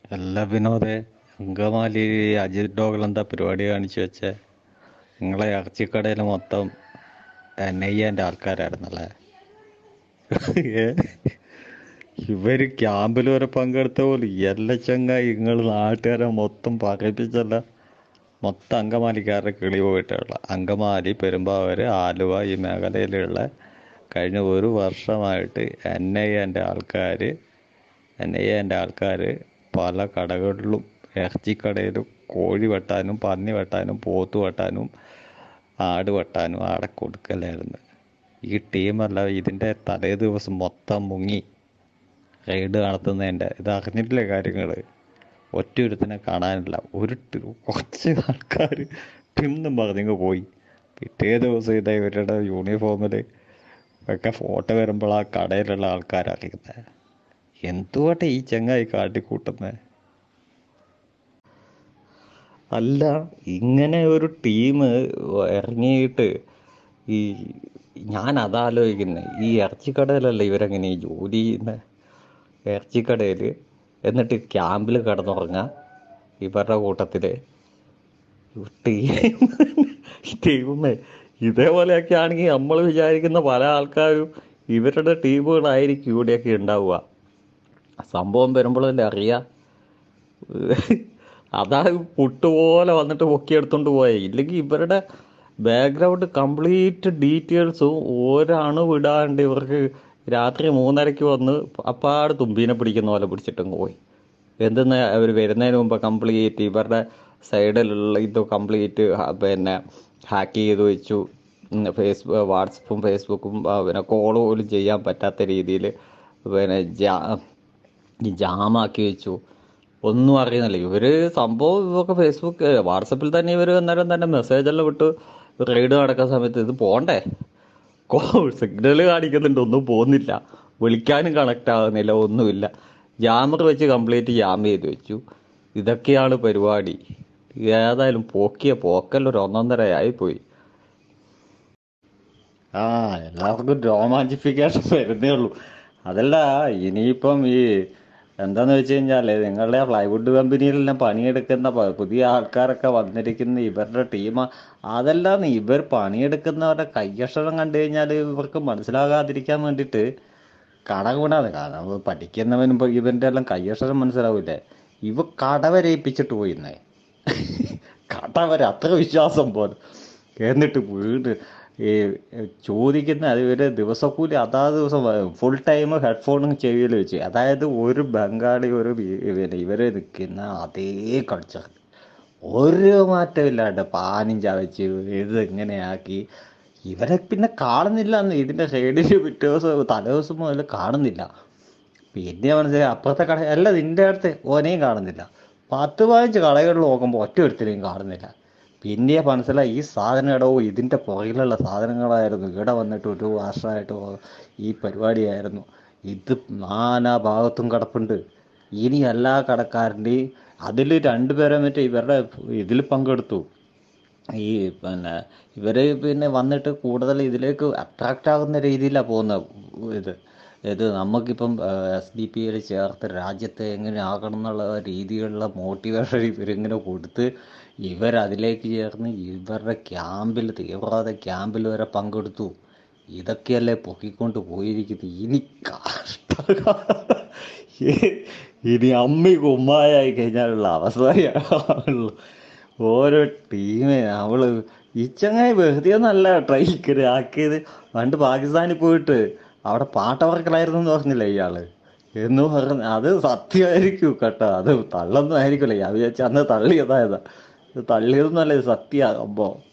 അല്ല വിനോദേ അങ്കമാലി അജിത് ഡോഗിൾ എന്താ പരിപാടി കാണിച്ചു വെച്ചേ നിങ്ങളെ ഇറച്ചിക്കടയിൽ മൊത്തം നെയ്യാൻ്റെ ആൾക്കാരായിരുന്നല്ലേ ഏ? ഇവര് ക്യാമ്പിൽ വരെ പങ്കെടുത്ത പോലും എല്ലാ ചങ്ങായി നിങ്ങൾ നാട്ടുകാരെ മൊത്തം പറയിപ്പിച്ചല്ല മൊത്തം അങ്കമാലിക്കാരുടെ കിളി പോയിട്ടുള്ള അങ്കമാലി പെരുമ്പാവൂര് ആലുവ ഈ മേഖലയിലുള്ള കഴിഞ്ഞ ഒരു വർഷമായിട്ട് എൻ ഐ എൻ്റെ ആൾക്കാർ എൻ ഐ എൻ്റെ ആൾക്കാർ പല കടകളിലും ഇറച്ചിക്കടയിലും കോഴി വെട്ടാനും പന്നി വെട്ടാനും പോത്ത് വെട്ടാനും ആട് വെട്ടാനും ആടെ കൊടുക്കലായിരുന്നു ഈ ടീമല്ല ഇതിൻ്റെ തലേ ദിവസം മൊത്തം മുങ്ങി റെയ്ഡ് നടത്തുന്നതിൻ്റെ ഇത് അറിഞ്ഞിട്ടില്ലേ കാര്യങ്ങൾ ഒറ്റയൊരുത്തിനെ കാണാനില്ല ഒരു ടി- കുറച്ച് ആൾക്കാർ തിന്നും പറഞ്ഞങ്ങ് പോയി പിറ്റേ ദിവസം ഇതാ ഇവരുടെ യൂണിഫോമിൽ ഒക്കെ ഫോട്ടോ വരുമ്പോൾ ആ കടയിലുള്ള ആൾക്കാരറിയുന്നത് എന്തുവാട്ടെ ഈ ചങ്ങായി കാട്ടിക്കൂട്ടുന്നത് അല്ല ഇങ്ങനെ ഒരു ടീം ഇറങ്ങിയിട്ട് ഈ ഞാൻ അതാലോചിക്കുന്നത് ഈ ഇറച്ചിക്കടയിലല്ല ഇവരെങ്ങനെ ഈ ജോലി ചെയ്യുന്നത് ഇറച്ചിക്കടയിൽ എന്നിട്ട് ക്യാമ്പിൽ കിടന്നുറങ്ങുക ഇവരുടെ കൂട്ടത്തിൽ ടീം ടീമേ ഇതേപോലെയൊക്കെ ആണെങ്കിൽ നമ്മൾ വിചാരിക്കുന്ന പല ആൾക്കാരും ഇവരുടെ ടീമുകളായിരിക്കും ഇവിടെയൊക്കെ ഉണ്ടാവുക സംഭവം വരുമ്പോഴല്ലേ അറിയാം അതാ പുട്ടുപോലെ വന്നിട്ട് പൊക്കിയെടുത്തോണ്ട് പോയേ ഇല്ലെങ്കിൽ ഇവരുടെ ബാക്ക്ഗ്രൗണ്ട് കംപ്ലീറ്റ് ഡീറ്റെയിൽസും ഒരണു വിടാണ്ട് ഇവർക്ക് രാത്രി മൂന്നരയ്ക്ക് വന്ന് അപ്പാട് തുമ്പീനെ പിടിക്കുന്ന പോലെ പിടിച്ചിട്ടങ്ങ് പോയി എന്തെന്ന് അവർ വരുന്നതിന് മുമ്പ് കംപ്ലീറ്റ് ഇവരുടെ സൈഡിലുള്ള ഇത് കംപ്ലീറ്റ് പിന്നെ ഹാക്ക് ചെയ്ത് വെച്ചു ഫേസ് വാട്സപ്പും ഫേസ്ബുക്കും ആ, പിന്നെ കോൾ പോലും ചെയ്യാൻ പറ്റാത്ത രീതിയിൽ പിന്നെ ജാ ഈ ജാമാക്കി വെച്ചു ഒന്നും അറിയുന്നില്ല ഇവര് സംഭവം ഇവർക്ക് ഫേസ്ബുക്ക് വാട്സപ്പിൽ തന്നെ ഇവർ അന്നേരം തന്നെ മെസ്സേജ് എല്ലാം വിട്ട് റെയ്ഡ് നടക്കുന്ന സമയത്ത് ഇത് പോണ്ടേ കോ സിഗ്നൽ കാണിക്കുന്നുണ്ട് ഒന്നും പോകുന്നില്ല വിളിക്കാനും കണക്ട് ആകുന്നില്ല ഒന്നുമില്ല ജാമർ വെച്ച് കംപ്ലീറ്റ് ജാം ചെയ്ത് വെച്ചു ഇതൊക്കെയാണ് പരിപാടി ഏതായാലും പോക്കിയ പോക്കല്ല ഒരു ഒന്നൊന്നര ആയിപ്പോയി ആ എല്ലാവർക്കും രോമാഞ്ചിഫിക്കേഷൻ വരുന്നേ ഉള്ളൂ അതല്ല ഇനിയിപ്പം ഈ എന്താന്ന് വെച്ച് കഴിഞ്ഞാല് നിങ്ങളുടെ പ്ലൈവുഡ് കമ്പനിയിലെല്ലാം പണിയെടുക്കുന്ന പ- പുതിയ ആൾക്കാരൊക്കെ വന്നിരിക്കുന്ന ഇവരുടെ ടീം അതല്ലാന്ന് ഇവർ പണിയെടുക്കുന്നവരുടെ കയ്യക്ഷരം കണ്ടു കഴിഞ്ഞാൽ ഇവർക്ക് മനസ്സിലാകാതിരിക്കാൻ വേണ്ടിയിട്ട് കടകൂടാതെ കാരണം പഠിക്കുന്നവനും ഇപ്പൊ ഇവന്റെ എല്ലാം കയ്യക്ഷരം മനസ്സിലാവൂലേ ഇവ കടവരയിപ്പിച്ചിട്ട് പോയിന്നേ കടവരെ അത്ര വിശ്വാസം പോലെ എന്നിട്ട് വീട് ഈ ചോദിക്കുന്ന അത് ഇവര് ദിവസക്കൂലി അതാ ദിവസം ഫുൾ ടൈം ഹെഡ്ഫോണും ചെവിയിൽ വെച്ച് അതായത് ഒരു ബംഗാളി ഒരു വി- പിന്നെ ഇവര് നിൽക്കുന്ന അതേ കൾച്ചർ ഒരു മാറ്റമില്ലാണ്ട് പാനും ചവച്ച് ഇത് ഇങ്ങനെയാക്കി ഇവരെ പിന്നെ കാണുന്നില്ല എന്ന് ഇതിന്റെ സൈഡിൽ പിറ്റേ ദിവസം തലേ ദിവസം മുതൽ കാണുന്നില്ല പിന്നെ മനസ്സിലായി അപ്പുറത്തെ കട അല്ല നിന്റെ അടുത്ത് ഓനെയും കാണുന്നില്ല പത്ത് പതിനഞ്ച് കടകളിൽ നോക്കുമ്പോൾ ഒറ്റ ഒരുത്തരെയും കാണുന്നില്ല പിന്നെ മനസ്സിലായി ഈ സാധനം ഇടവോ ഇതിന്റെ പുറകിലുള്ള സാധനങ്ങളായിരുന്നു ഇവിടെ വന്നിട്ട് ഒരു വർഷമായിട്ട് ഈ പരിപാടിയായിരുന്നു ഇത് നാനാ ഭാഗത്തും കിടപ്പുണ്ട് ഇനി എല്ലാ കടക്കാരൻ്റെയും അതിൽ രണ്ടുപേരെ മറ്റേ ഇവരുടെ ഇതിൽ പങ്കെടുത്തു ഈ പിന്നെ ഇവര് പിന്നെ വന്നിട്ട് കൂടുതൽ ഇതിലേക്ക് അട്രാക്റ്റ് ആകുന്ന രീതിയിലാണ് പോകുന്നത് ഇത് ഇത് നമുക്കിപ്പം എസ് ഡി പി യിൽ ചേർത്ത് രാജ്യത്തെ എങ്ങനെ ആകണം എന്നുള്ള രീതിയിലുള്ള മോട്ടിവേഷൻ ഇവരിങ്ങനെ കൊടുത്ത് ഇവരതിലേക്ക് ചേർന്ന് ഇവരുടെ ക്യാമ്പിൽ തീവ്രവാദ ക്യാമ്പിൽ വരെ പങ്കെടുത്തു ഇതൊക്കെയല്ലേ പൊക്കിക്കൊണ്ട് പോയിരിക്കുന്നത് ഇനി കഷ്ടകാലം ഇനി അമ്മി കുമ്മായായി കഴിഞ്ഞാലുള്ള അവസ്ഥയാണുള്ളൂ ഓരോ ടീമെ അവള് ഈ ചങ്ങായി വെറുതെ ഒന്നല്ല ട്രൈ ആക്കിയത് പണ്ട് പാകിസ്ഥാനിൽ പോയിട്ട് അവിടെ പാട്ടവർക്കലായിരുന്നു എന്ന് പറഞ്ഞില്ലേ ഇയാള് എന്ന് പറഞ്ഞ അത് സത്യമായിരിക്കും കേട്ടോ അത് തള്ളൊന്നും ആയിരിക്കില്ല ഞാൻ വിചാരിച്ച അന്ന് തള്ളിയതായതാ ഇത് തള്ളിയതൊന്നും അല്ല ഇത് സത്യ സംഭവം